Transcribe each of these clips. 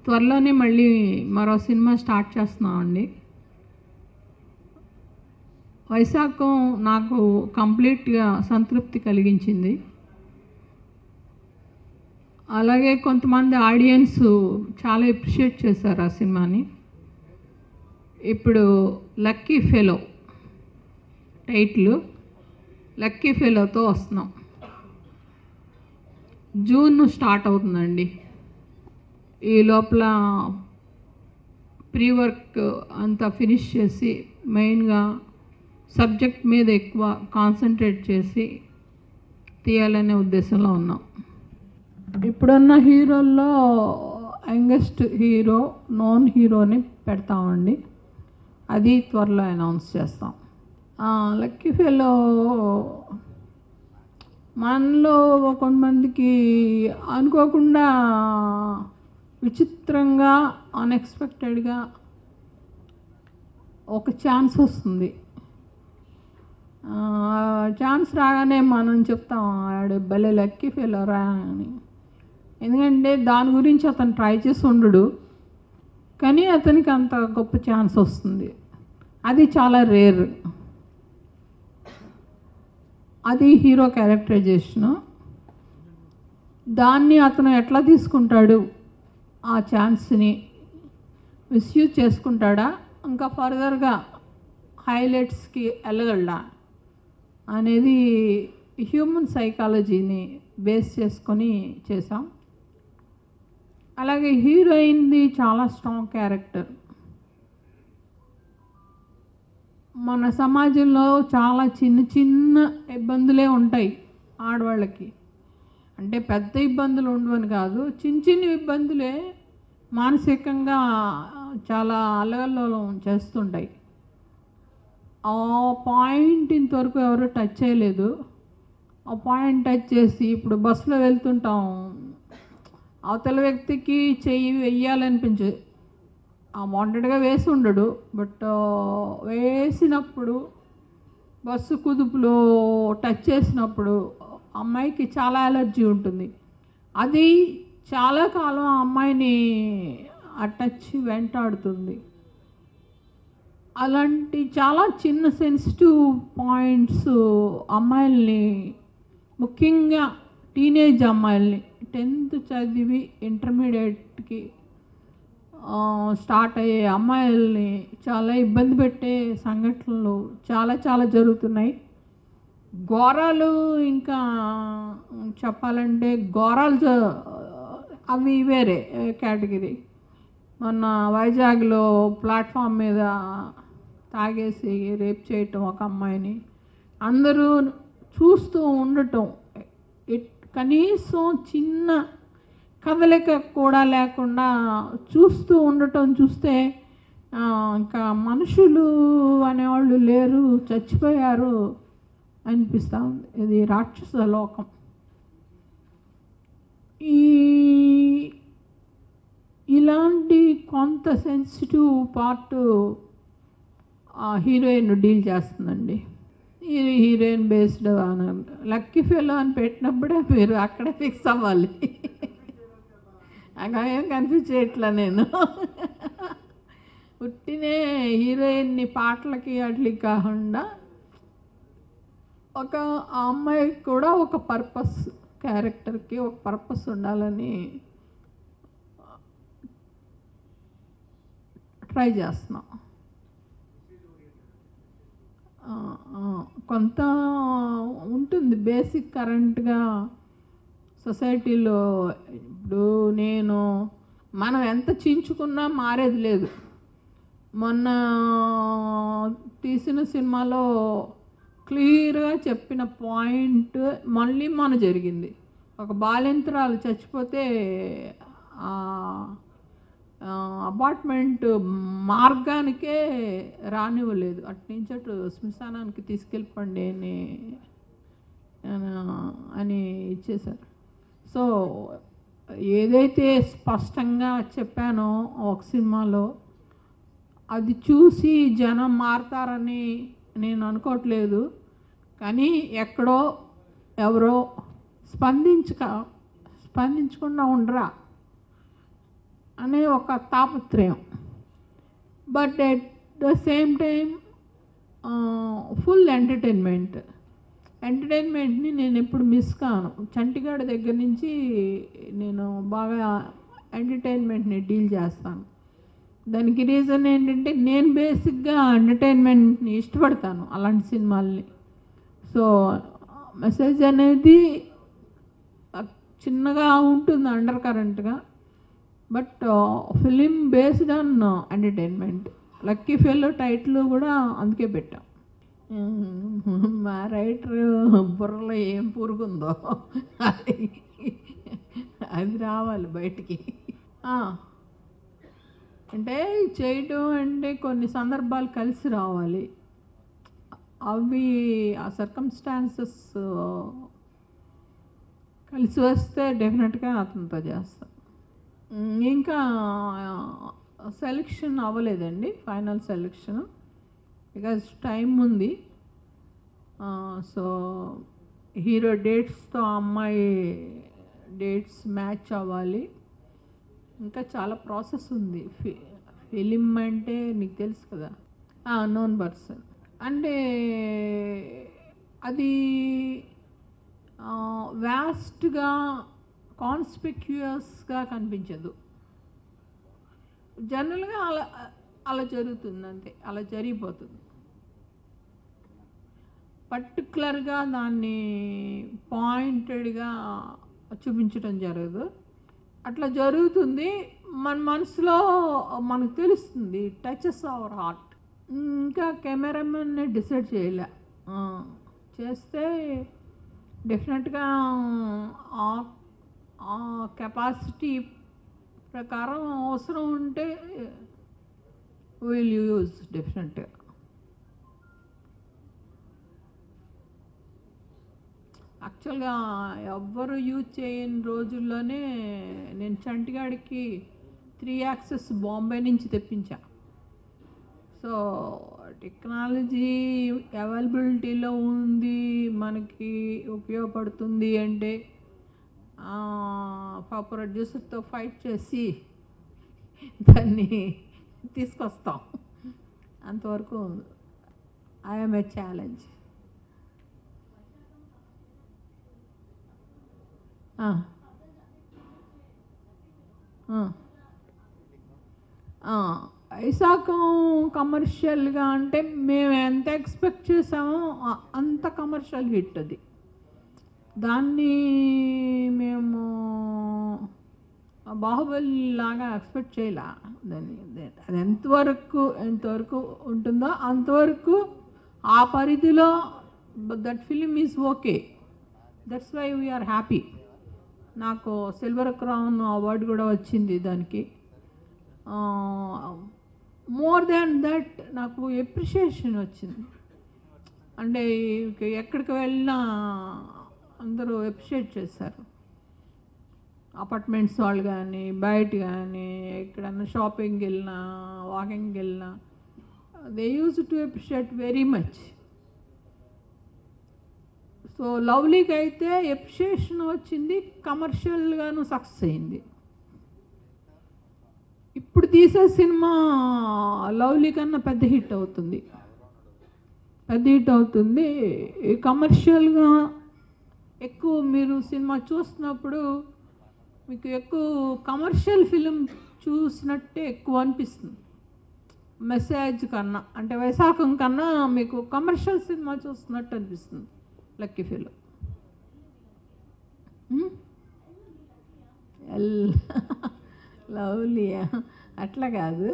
త్వరలోనే మళ్ళీ మరో సినిమా స్టార్ట్ చేస్తున్నామండి వైశాఖం నాకు కంప్లీట్గా సంతృప్తి కలిగించింది అలాగే కొంతమంది ఆడియన్స్ చాలా ఎప్రిషియేట్ చేశారు ఆ సినిమాని ఇప్పుడు లక్కీ ఫెలో టైటిల్ లక్కీ ఫెలోతో వస్తున్నాం జూన్ స్టార్ట్ అవుతుందండి ఈ లోపల ప్రీ వర్క్ అంతా ఫినిష్ చేసి మెయిన్గా సబ్జెక్ట్ మీద ఎక్కువ కాన్సన్ట్రేట్ చేసి తీయాలనే ఉద్దేశంలో ఉన్నాం ఇప్పుడున్న హీరోల్లో యంగెస్ట్ హీరో నోన్ హీరోని పెడతామండి అది త్వరలో అనౌన్స్ చేస్తాం లక్కీ ఫెలో మనలో కొంతమందికి అనుకోకుండా విచిత్రంగా అన్ఎక్స్పెక్టెడ్గా ఒక ఛాన్స్ వస్తుంది ఛాన్స్ రాగానే మనం చెప్తాం ఆడు భలే లక్కీ ఫెయిల్ రా అని ఎందుకంటే దాని గురించి అతను ట్రై చేసి ఉండడు కానీ అతనికి అంత గొప్ప ఛాన్స్ వస్తుంది అది చాలా రేర్ అది హీరో క్యారెక్టరైజేషను దాన్ని అతను ఎట్లా తీసుకుంటాడు ఆ ఛాన్స్ని మిస్యూజ్ చేసుకుంటాడా ఇంకా ఫర్దర్గా హైలైట్స్కి వెళ్ళగలడా అనేది హ్యూమన్ సైకాలజీని బేస్ చేసుకొని చేసాం అలాగే హీరోయిన్ది చాలా స్ట్రాంగ్ క్యారెక్టర్ మన సమాజంలో చాలా చిన్న చిన్న ఇబ్బందులే ఉంటాయి ఆడవాళ్ళకి అంటే పెద్ద ఇబ్బందులు ఉండవని కాదు చిన్న చిన్న ఇబ్బందులే మానసికంగా చాలా అలగల్లోలం చేస్తుంటాయి ఆ పాయింట్ ఇంతవరకు ఎవరు టచ్ చేయలేదు ఆ పాయింట్ టచ్ చేసి ఇప్పుడు బస్సులో వెళ్తుంటాం అవతల వ్యక్తికి చెయ్యి వెయ్యాలనిపించే ఆ వాంటెడ్గా వేసి ఉండడు బట్ వేసినప్పుడు బస్సు కుదుపులో టచ్ చేసినప్పుడు అమ్మాయికి చాలా ఎలర్జీ ఉంటుంది అది చాలా కాలం ఆ అమ్మాయిని ఆ టచ్ వెంటాడుతుంది అలాంటి చాలా చిన్న సెన్సిటివ్ పాయింట్స్ అమ్మాయిల్ని ముఖ్యంగా టీనేజ్ అమ్మాయిల్ని టెన్త్ చదివి ఇంటర్మీడియట్కి స్టార్ట్ అయ్యే అమ్మాయిల్ని చాలా ఇబ్బంది పెట్టే సంఘటనలు చాలా చాలా జరుగుతున్నాయి ఘోరాలు ఇంకా చెప్పాలంటే ఘోరాలు జ- అవి వేరే కేటగిరీ మొన్న వైజాగ్లో ప్లాట్ఫామ్ మీద తాగేసి రేప్ చేయటం ఒక అమ్మాయిని అందరూ చూస్తూ ఉండటం ఇట్ కనీసం చిన్న కదలిక కూడా లేకుండా చూస్తూ ఉండటం చూస్తే ఆ, ఇంకా మనుషులు అనేవాళ్ళు లేరు చచ్చిపోయారు అనిపిస్తూ ఉంది ఇది రాక్షస లోకం ఈ ఇలాంటి కొంత సెన్సిటివ్ పార్ట్ హీరోయిన్ డీల్ చేస్తుందండి ఈ హీరోయిన్ బేస్డ్ అని లక్కీ ఫెలో అని పెట్టినప్పుడే మీరు అక్కడే ఫిక్స్ అవ్వాలి నాకు ఏం కన్ఫ్యూజ్ చేయట్లా నేను పుట్టినే హీరోయిన్ని పాటలకి వాటికి కాకుండా ఒక ఆ అమ్మాయికి కూడా ఒక పర్పస్ క్యారెక్టర్కి ఒక పర్పస్ ఉండాలని ట్రై చేస్తున్నాం ఆ, ఆ, కొంత ఉంటుంది బేసిక్ కరెంట్గా సొసైటీలో ఇప్పుడు నేను మనం ఎంత చించుకున్నా మారేది లేదు మొన్న తీసిన సినిమాలో క్లియర్గా చెప్పిన పాయింట్ మళ్ళీ మన జరిగింది ఒక బాలింతరాలు చచ్చిపోతే అపార్ట్మెంట్ మార్గానికే రానివ్వలేదు అట్నుంచి అటు శ్మశానానికి తీసుకెళ్ళిపోండి అని ఆ, అని ఇచ్చేశారు సో ఏదైతే స్పష్టంగా చెప్పానో ఒక సినిమాలో అది చూసి జనం మారతారని నేను అనుకోవట్లేదు కానీ ఎక్కడో ఎవరో స్పందించక స్పందించకుండా ఉండరా అనే ఒక తాపత్రయం but at the same time full entertainment ఎంటర్టైన్మెంట్ని నేను ఎప్పుడు మిస్ కాను చంటిగాడ దగ్గర నుంచి నేను బాగా ఎంటర్టైన్మెంట్ని డీల్ చేస్తాను దానికి రీజన్ ఏంటంటే నేను బేసిక్గా ఎంటర్టైన్మెంట్ని ఇష్టపడతాను అలాంటి సినిమాల్ని సో మెసేజ్ అనేది ఆ, చిన్నగా ఉంటుంది అండర్ కరెంట్గా but film based on entertainment lucky fellow title కూడా అందుకే పెట్టాం ఉమ్, మా రైటర్ బుర్రలో ఏం పురుగుందో అది అది రావాలి బయటికి ఆ, అంటే చేయటం అంటే కొన్ని సందర్భాలు కలిసి రావాలి అవి ఆ సర్కమ్స్టాన్సెస్ కలిసి వస్తే డెఫినెట్గా అతనితో చేస్తాం ఉమ్, ఇంకా సెలెక్షన్ అవ్వలేదండి ఫైనల్ సెలెక్షన్ బికాజ్ టైం ఉంది సో హీరో డేట్స్తో అమ్మాయి డేట్స్ మ్యాచ్ అవ్వాలి ఇంకా చాలా ప్రాసెస్ ఉంది ఫి- ఫిలిం అంటే నీకు తెలుసు కదా నోన్ పర్సన్ అంటే అది వ్యాస్ట్గా కాన్స్పిక్యూయస్గా కనిపించదు జనరల్గా అలా అలా జరుగుతుంది అంతే అలా జరిగిపోతుంది పర్టికులర్గా దాన్ని పాయింటెడ్గా చూపించడం జరగదు అట్లా జరుగుతుంది మన మనసులో మనకు తెలుస్తుంది టచెస్ అవర్ హార్ట్ ఇంకా కెమెరామెన్ని డిసైడ్ చేయలే ఆ, చేస్తే డెఫినెట్గా ఆ- ఆ కెపాసిటీ ప్రకారం అవసరం ఉంటే విల్ యూజ్ డెఫినెట్గా యాక్చువల్గా ఎవ్వరు యూజ్ చేయని రోజుల్లోనే నేను చంటిగాడికి త్రీ యాక్సెస్ బాంబే నుంచి తెప్పించా సో టెక్నాలజీ అవైలబిలిటీలో ఉంది మనకి ఉపయోగపడుతుంది అంటే ప్రొడ్యూసర్తో ఫైట్ చేసి దాన్ని తీసుకొస్తాం అంతవరకు ఐఎమ్ ఏ ఛాలెంజ్ వైశాఖం కమర్షియల్గా అంటే మేము ఎంత ఎక్స్పెక్ట్ చేసామో ఆ- అంత కమర్షియల్ హిట్ అది దాన్ని మేము ఆ బాహుబలి లాగా ఎక్స్పెక్ట్ చేయలే దాన్ని దే- అది ఎంతవరకు ఎంతవరకు ఉంటుందో అంతవరకు ఆ పరిధిలో that film is okay that's why we're happy నాకు సిల్వర్ క్రౌన్ అవార్డు కూడా వచ్చింది దానికి మోర్ దాన్ దట్ నాకు ఎప్రిషియేషన్ వచ్చింది అంటే ఇక ఎక్కడికి వెళ్ళినా అందరూ ఎప్రిషియేట్ చేశారు అపార్ట్మెంట్స్ వాళ్ళు కానీ బయట కానీ ఎక్కడన్నా షాపింగ్కి వెళ్ళినా వాకింగ్కి వెళ్ళినా they use to appreciate very much so లవ్లీకి అయితే ఎప్రిషియేషన్ వచ్చింది కమర్షియల్గాను సక్సెస్ అయింది ఇప్పుడు తీసే సినిమా లవ్లీ కన్నా పెద్ద హిట్ అవుతుంది పెద్ద హిట్ అవుతుంది కమర్షియల్గా ఎక్కువ మీరు సినిమా చూస్తున్నప్పుడు మీకు ఎక్కువ కమర్షియల్ ఫిలిం చూసినట్టే ఎక్కువ అనిపిస్తుంది మెసేజ్ కన్నా అంటే వైశాఖం కన్నా మీకు కమర్షియల్ సినిమా చూస్తున్నట్టు అనిపిస్తుంది లక్కీ ఫిలిం ఎల్ లవ్లీయా అట్లా కాదు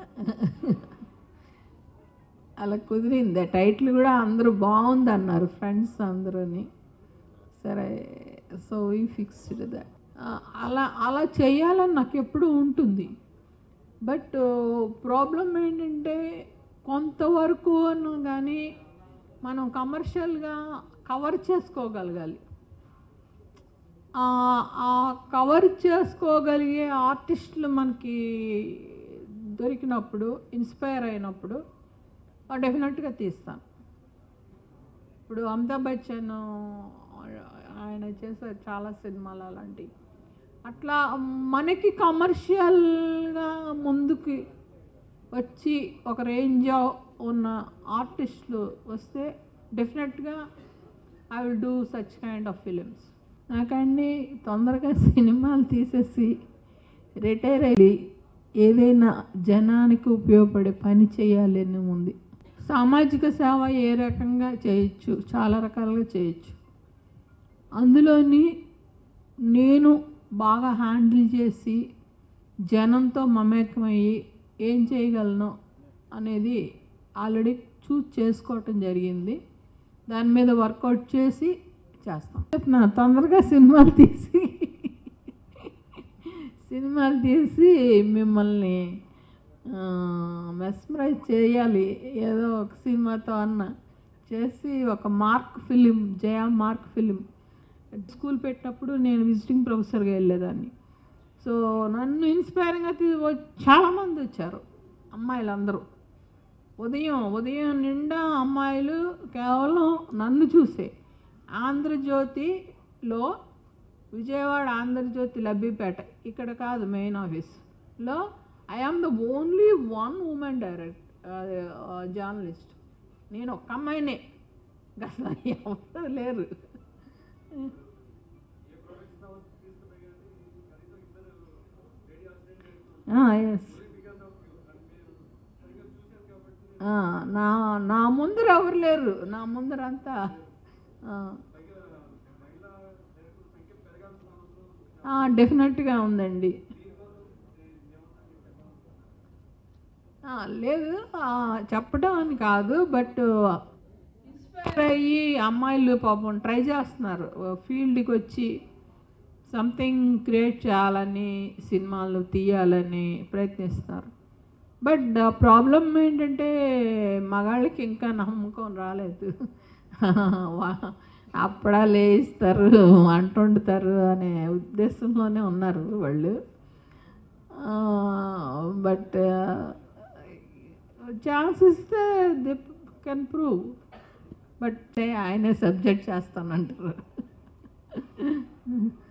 అలా కుదిరింది ఆ టైటిల్ కూడా అందరూ బాగుంది అన్నారు ఫ్రెండ్స్ అందరూని సరే సో ఈ ఫిక్స్డ్ దట్ అలా అలా చేయాలని నాకు ఎప్పుడూ ఉంటుంది బట్ ప్రాబ్లం ఏంటంటే కొంతవరకు అన్నా కానీ మనం కమర్షియల్గా కవర్ చేసుకోగలగాలి ఆ- ఆ కవర్ చేసుకోగలిగే ఆర్టిస్టులు మనకి దొరికినప్పుడు ఇన్స్పైర్ అయినప్పుడు డెఫినెట్గా తీస్తాను ఇప్పుడు అమితాబ్ బచ్చన్ ఆయన చేసే చాలా సినిమాలు అలాంటివి అట్లా మనకి కమర్షియల్గా డెఫినెట్గా ముందుకి వచ్చి ఒక రేంజ్ ఉన్న ఆర్టిస్టులు వస్తే డెఫినెట్గా I will do such kind of films నాకండి తొందరగా సినిమాలు తీసేసి రిటైర్ అయ్యి ఏదైనా జనానికి ఉపయోగపడే పని చేయాలని ఉంది సామాజిక సేవ ఏ రకంగా చేయొచ్చు చాలా రకాలుగా చేయొచ్చు అందులోని నేను బాగా హ్యాండిల్ చేసి జనంతో మమేకమయ్యి ఏం చేయగలను అనేది ఆల్రెడీ చూస్ చేసుకోవటం జరిగింది దాని మీద వర్కౌట్ చేసి చేస్తాం చెప్తున్నా తొందరగా సినిమాలు తీసి సినిమాలు తీసి మిమ్మల్ని మెస్మరైజ్ చేయాలి ఏదో ఒక సినిమాతో అన్న చేసి ఒక mark film Jaya mark film school పెట్టినప్పుడు నేను విజిటింగ్ ప్రొఫెసర్గా వెళ్ళేదాన్ని సో నన్ను ఇన్స్పైరింగ్గా తీ చాలామంది వచ్చారు అమ్మాయిలు అందరూ ఉదయం ఉదయం నిండా అమ్మాయిలు కేవలం నన్ను చూసే ఆంధ్రజ్యోతిలో విజయవాడ ఆంధ్రజ్యోతి లబ్బిపేట ఇక్కడ కాదు మెయిన్ ఆఫీస్లో I am the only one women direct journalist నేను ఒక్క అమ్మాయినే అసలు ఎవరు లేరు ఎస్ నా నా ముందర ఎవరు లేరు నా ముందర అంతా డెఫినెట్గా ఉందండి ఆ, లేదు ఆ, చెప్పడం అని కాదు బట్ ఇన్స్పైర్ అయ్యి అమ్మాయిలు పాపం ట్రై చేస్తున్నారు ఫీల్డ్కి వచ్చి సంథింగ్ క్రియేట్ చేయాలని సినిమాలు తీయాలని ప్రయత్నిస్తున్నారు బట్ ప్రాబ్లం ఏంటంటే మగాళ్ళకి ఇంకా నమ్మకం రాలేదు వా- అప్పుడా లేయిస్తారు వంట వండుతారు అనే ఉద్దేశంలోనే ఉన్నారు వాళ్ళు బట్ ఛాన్స్ ఇస్తే ది కెన్ ప్రూవ్ బట్ ఆయనే సబ్జెక్ట్ చేస్తానంటారు